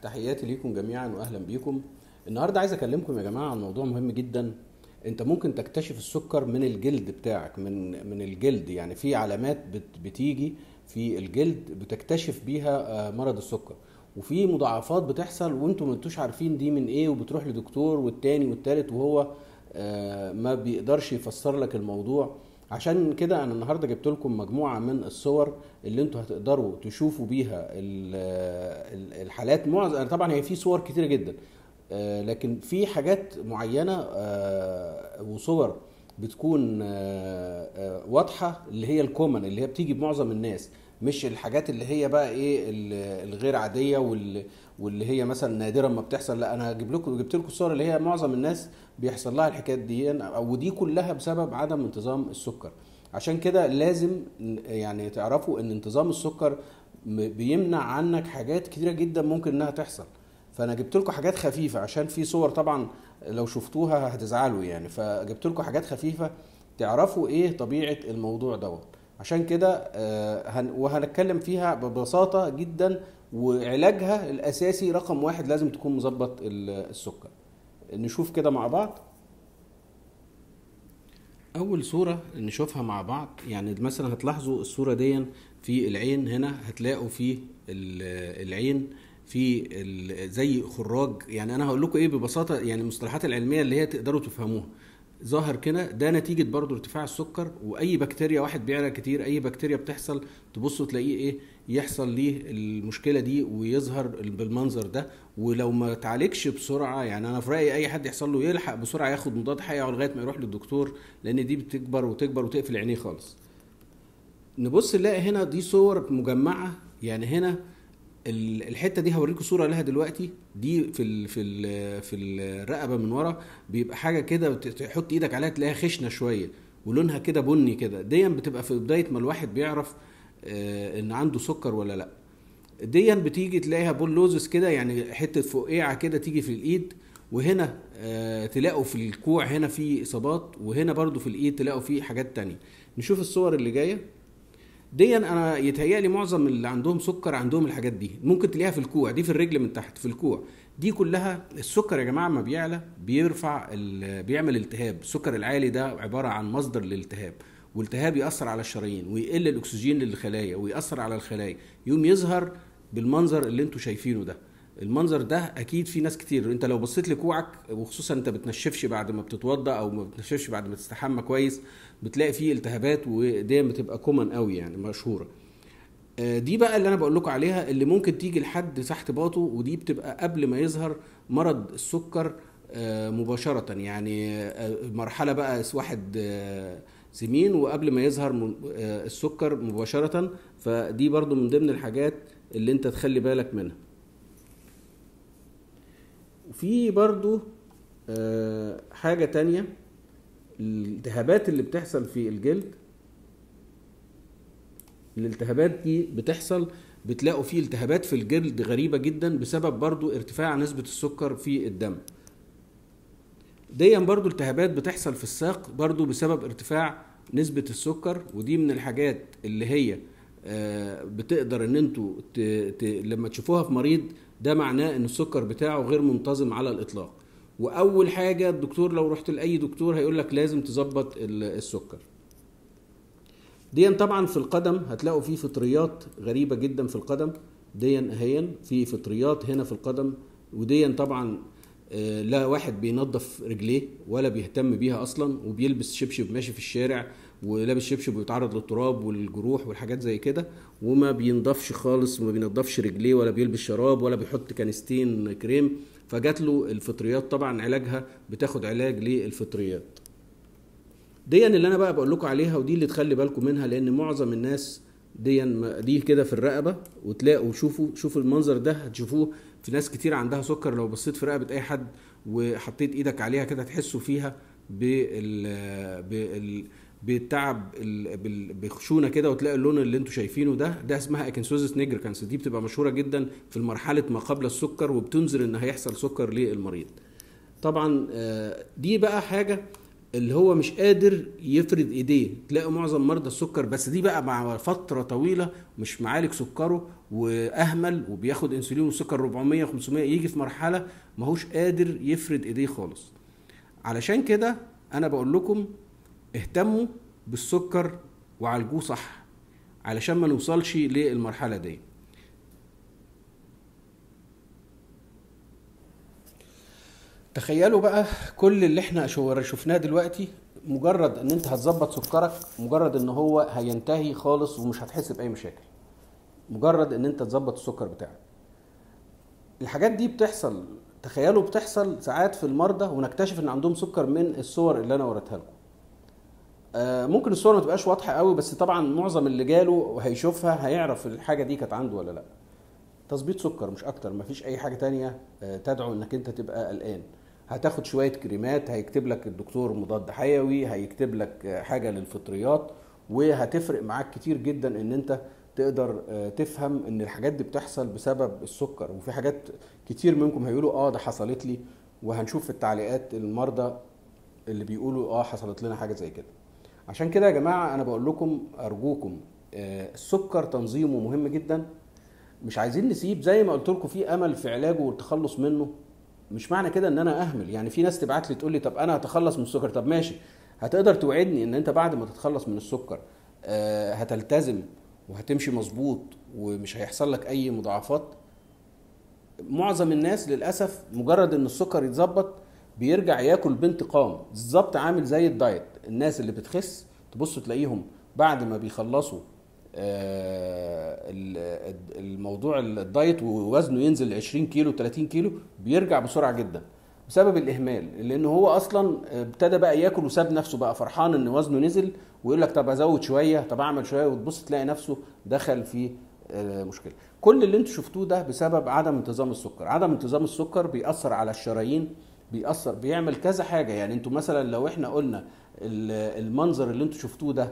تحياتي ليكم جميعا واهلا بيكم النهارده عايز اكلمكم يا جماعه عن موضوع مهم جدا انت ممكن تكتشف السكر من الجلد بتاعك من من الجلد يعني في علامات بت بتيجي في الجلد بتكتشف بيها آه، مرض السكر وفي مضاعفات بتحصل وانتم ما انتوش عارفين دي من ايه وبتروح لدكتور والتاني والتالت وهو آه، ما بيقدرش يفسر لك الموضوع عشان كده انا النهارده جبت لكم مجموعه من الصور اللي انتوا هتقدروا تشوفوا بيها ال- ال- الحالات معظم طبعا هي في صور كتيره جدا آه، لكن في حاجات معينه آه، وصور بتكون آه، آه، واضحه اللي هي الكومن اللي هي بتيجي بمعظم الناس مش الحاجات اللي هي بقى ايه ال- الغير عاديه واللي واللي هي مثلا نادرا ما بتحصل لا انا هجيب لكم جبت لكم الصور اللي هي معظم الناس بيحصل لها الحكايات دي ودي كلها بسبب عدم انتظام السكر عشان كده لازم ن- يعني تعرفوا ان انتظام السكر م- بيمنع عنك حاجات كتيره جدا ممكن انها تحصل فانا جبت لكم حاجات خفيفه عشان في صور طبعا لو شفتوها هتزعلوا يعني فجبت لكم حاجات خفيفه تعرفوا ايه طبيعه الموضوع دوت عشان كده آه، هن- وهنتكلم فيها ببساطه جدا وعلاجها الاساسي رقم واحد لازم تكون مظبط ال- السكر نشوف كده مع بعض اول صوره نشوفها مع بعض يعني مثلا هتلاحظوا الصوره دي في العين هنا هتلاقوا في ال- العين في ال- زي خراج يعني انا هقول لكم ايه ببساطه يعني المصطلحات العلميه اللي هي تقدروا تفهموها ظاهر كده ده نتيجة برضو ارتفاع السكر وأي بكتيريا واحد بيعرق كتير أي بكتيريا بتحصل تبصوا تلاقيه إيه يحصل ليه المشكلة دي ويظهر بالمنظر ده ولو ما تعالجش بسرعة يعني أنا في رأيي أي حد يحصل له يلحق بسرعة ياخد مضاد حيوي لغاية ما يروح للدكتور لأن دي بتكبر وتكبر وتقفل عينيه خالص نبص نلاقي هنا دي صور مجمعة يعني هنا ال- الحته دي هوريكم صوره لها دلوقتي دي في ال في ال في الرقبه من ورا بيبقى حاجه كده وت- تحط ايدك عليها تلاقيها خشنه شويه ولونها كده بني كده دي بتبقى في بدايه ما الواحد بيعرف آه، ان عنده سكر ولا لا دي بتيجي تلاقيها بولوزس كده يعني حته فقيعه كده تيجي في الايد وهنا آه، تلاقوا في الكوع هنا في اصابات وهنا برضو في الايد تلاقوا في حاجات تانية نشوف الصور اللي جايه دي انا يتهيألي معظم اللي عندهم سكر عندهم الحاجات دي ممكن تلاقيها في الكوع دي في الرجل من تحت في الكوع دي كلها السكر يا جماعه ما بيعلى بيرفع ال- بيعمل التهاب السكر العالي ده عباره عن مصدر للالتهاب والالتهاب ياثر على الشرايين ويقل الاكسجين للخلايا وياثر على الخلايا يوم يظهر بالمنظر اللي انتوا شايفينه ده المنظر ده اكيد في ناس كتير انت لو بصيت لكوعك وخصوصا انت بتنشفش بعد ما بتتوضا او ما بتنشفش بعد ما تستحمى كويس بتلاقي فيه التهابات ودي بتبقى كومن قوي يعني مشهوره آه، دي بقى اللي انا بقول لكم عليها اللي ممكن تيجي لحد تحت باطه ودي بتبقى قبل ما يظهر مرض السكر آه، مباشرة يعني آه، مرحلة بقى واحد آه، سمين وقبل ما يظهر م- آه، السكر مباشرة فدي برضو من ضمن الحاجات اللي انت تخلي بالك منها وفي برضو آه، حاجة تانية الالتهابات اللي بتحصل في الجلد الالتهابات دي بتحصل بتلاقوا فيه التهابات في الجلد غريبة جدا بسبب برضو ارتفاع نسبة السكر في الدم دي برضو التهابات بتحصل في الساق برضو بسبب ارتفاع نسبة السكر ودي من الحاجات اللي هي آه، بتقدر ان انتوا ت... ت... لما تشوفوها في مريض ده معناه ان السكر بتاعه غير منتظم على الاطلاق واول حاجة الدكتور لو رحت لاي دكتور هيقول لك لازم تظبط ال- السكر دي طبعا في القدم هتلاقوا فيه فطريات غريبة جدا في القدم دي اهين في فطريات هنا في القدم ودي طبعا آه، لا واحد بينظف رجليه ولا بيهتم بيها اصلا وبيلبس شبشب ماشي في الشارع ولابس شبشب ويتعرض للتراب والجروح والحاجات زي كده وما بينضفش خالص وما بينضفش رجليه ولا بيلبس شراب ولا بيحط كانستين كريم فجات له الفطريات طبعا علاجها بتاخد علاج للفطريات دي اللي انا بقى بقول لكم عليها ودي اللي تخلي بالكم منها لان معظم الناس دي دي كده في الرقبه وتلاقوا شوفوا شوفوا المنظر ده هتشوفوه في ناس كتير عندها سكر لو بصيت في رقبه اي حد وحطيت ايدك عليها كده تحسوا فيها بال بال بالتعب ال- بال- بخشونه كده وتلاقي اللون اللي انتوا شايفينه ده ده اسمها اكنسوزس نيجريكانس دي بتبقى مشهوره جدا في مرحله ما قبل السكر وبتنذر ان هيحصل سكر للمريض طبعا آه، دي بقى حاجه اللي هو مش قادر يفرد ايديه تلاقي معظم مرضى السكر بس دي بقى مع فتره طويله مش معالج سكره واهمل وبياخد انسولين والسكر 400 500 يجي في مرحله ماهوش قادر يفرد ايديه خالص علشان كده انا بقول لكم اهتموا بالسكر وعالجوه صح علشان ما نوصلش للمرحله دي تخيلوا بقى كل اللي احنا شو- شفناه دلوقتي مجرد ان انت هتظبط سكرك مجرد ان هو هينتهي خالص ومش هتحس باي مشاكل مجرد ان انت تظبط السكر بتاعك الحاجات دي بتحصل تخيلوا بتحصل ساعات في المرضى ونكتشف ان عندهم سكر من الصور اللي انا وريتها لكم آه، ممكن الصور ما تبقاش واضحه قوي بس طبعا معظم اللي جاله وهيشوفها هيعرف الحاجه دي كانت عنده ولا لا تظبيط سكر مش اكتر مفيش اي حاجه تانية آه، تدعو انك انت تبقى قلقان هتاخد شويه كريمات هيكتب لك الدكتور مضاد حيوي هيكتب لك آه، حاجه للفطريات وهتفرق معاك كتير جدا ان انت تقدر آه، تفهم ان الحاجات دي بتحصل بسبب السكر وفي حاجات كتير منكم هيقولوا اه ده حصلت لي وهنشوف في التعليقات المرضى اللي بيقولوا اه حصلت لنا حاجه زي كده عشان كده يا جماعه انا بقول لكم ارجوكم آه، السكر تنظيمه مهم جدا مش عايزين نسيب زي ما قلت لكم في امل في علاجه والتخلص منه مش معنى كده ان انا اهمل يعني في ناس تبعت لي تقول لي طب انا هتخلص من السكر طب ماشي هتقدر توعدني ان انت بعد ما تتخلص من السكر آه، هتلتزم وهتمشي مظبوط ومش هيحصل لك اي مضاعفات معظم الناس للاسف مجرد ان السكر يتظبط بيرجع ياكل بانتقام بالظبط عامل زي الدايت الناس اللي بتخس تبص تلاقيهم بعد ما بيخلصوا آه، ال- الموضوع الدايت ووزنه ينزل 20 كيلو 30 كيلو بيرجع بسرعه جدا بسبب الاهمال لان هو اصلا ابتدى بقى ياكل وساب نفسه بقى فرحان ان وزنه نزل ويقول لك طب ازود شويه طب اعمل شويه وتبص تلاقي نفسه دخل في آه، مشكله كل اللي انتوا شفتوه ده بسبب عدم انتظام السكر عدم انتظام السكر بيأثر على الشرايين بيأثر بيعمل كذا حاجه يعني انتوا مثلا لو احنا قلنا ال- المنظر اللي انتوا شفتوه ده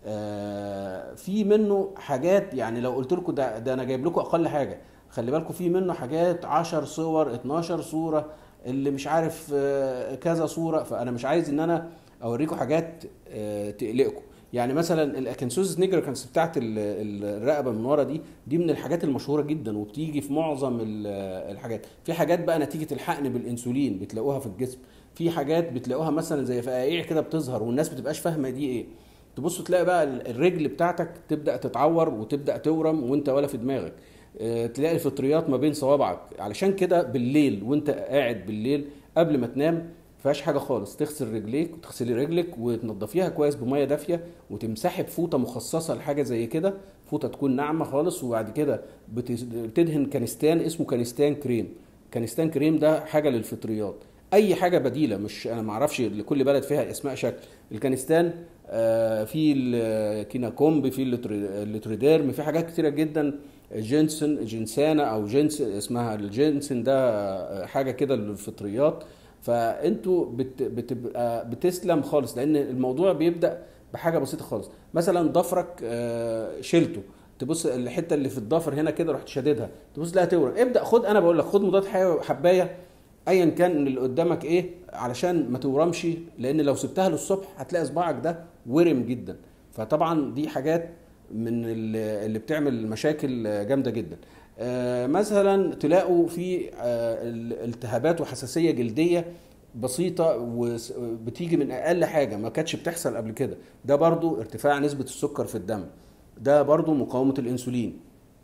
آه، في منه حاجات يعني لو قلت لكم ده, ده انا جايب لكم اقل حاجه خلي بالكم في منه حاجات 10 صور 12 صوره اللي مش عارف آه، كذا صوره فانا مش عايز ان انا اوريكم حاجات آه، تقلقكم يعني مثلا الاكنسوزس نيجريكانس بتاعت ال- ال- الرقبه من ورا دي دي من الحاجات المشهوره جدا وبتيجي في معظم ال- الحاجات في حاجات بقى نتيجه الحقن بالانسولين بتلاقوها في الجسم في حاجات بتلاقوها مثلا زي فقاقيع كده بتظهر والناس بتبقاش فاهمه دي ايه تبص تلاقي بقى الرجل بتاعتك تبدا تتعور وتبدا تورم وانت ولا في دماغك آه، تلاقي الفطريات ما بين صوابعك علشان كده بالليل وانت قاعد بالليل قبل ما تنام فيهاش حاجه خالص تغسل رجليك وتغسلي رجلك وتنضفيها كويس بميه دافيه وتمسحي بفوطه مخصصه لحاجه زي كده فوطه تكون ناعمه خالص وبعد كده بت- بتدهن كانستان اسمه كانستان كريم كانستان كريم ده حاجه للفطريات اي حاجه بديله مش انا ما اعرفش لكل بلد فيها اسماء شكل الكانستان آه، في الكيناكومب في اللتر- اللتريديرم في حاجات كتيره جدا جينسن جنسانة او جنس اسمها الجنسن ده آه، حاجه كده للفطريات فانتوا بت بتبقى بتسلم خالص لان الموضوع بيبدا بحاجه بسيطه خالص مثلا ضفرك آه، شلته تبص الحته اللي في الضفر هنا كده رحت شاددها تبص تلاقيها تورم ابدا خد انا بقول لك خد مضاد حيوي حبايه ايا كان اللي قدامك ايه علشان ما تورمش لان لو سبتها للصبح هتلاقي صباعك ده ورم جدا فطبعا دي حاجات من اللي اللي بتعمل مشاكل جامده جدا آه، مثلا تلاقوا في آه، التهابات وحساسيه جلديه بسيطة وبتيجي من أقل حاجة ما كانتش بتحصل قبل كده ده برضو ارتفاع نسبة السكر في الدم ده برضو مقاومة الأنسولين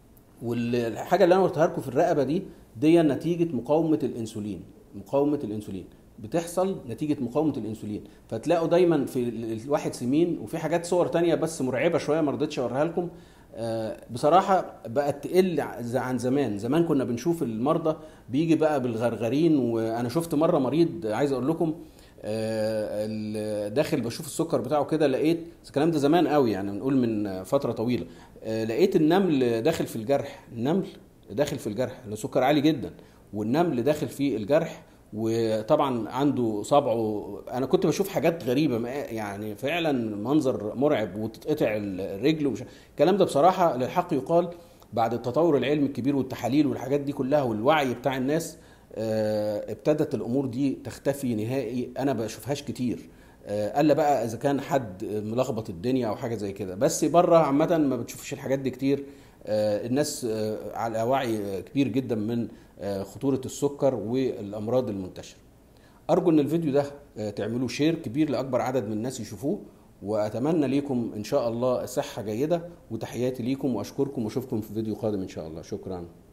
والحاجة اللي أنا قلتها لكم في الرقبة دي دي نتيجة مقاومة الأنسولين مقاومة الأنسولين بتحصل نتيجة مقاومة الأنسولين فتلاقوا دايما في ال- الواحد سمين وفي حاجات صور تانية بس مرعبة شوية ما رضيتش أوريها لكم آه، بصراحة بقت تقل عن زمان زمان كنا بنشوف المرضى بيجي بقى بالغرغرين وأنا شفت مرة مريض عايز أقول لكم آه، ال- داخل بشوف السكر بتاعه كده لقيت بس الكلام ده زمان قوي يعني بنقول من فترة طويلة آه، لقيت النمل داخل في الجرح النمل داخل في الجرح لأنه سكر عالي جدا والنمل داخل في الجرح وطبعا عنده صبعه انا كنت بشوف حاجات غريبه ما- يعني فعلا منظر مرعب وتتقطع الرجل ومش الكلام ده بصراحه للحق يقال بعد التطور العلمي الكبير والتحاليل والحاجات دي كلها والوعي بتاع الناس آه، ابتدت الامور دي تختفي نهائي انا بشوفهاش كتير آه، الا بقى اذا كان حد ملخبط الدنيا او حاجه زي كده بس بره عامه ما بتشوفش الحاجات دي كتير آه، الناس آه، على وعي كبير جدا من آه، خطوره السكر والامراض المنتشره ارجو ان الفيديو ده آه، تعملوه شير كبير لاكبر عدد من الناس يشوفوه واتمنى ليكم ان شاء الله صحه جيده وتحياتي ليكم واشكركم واشوفكم في فيديو قادم ان شاء الله شكرا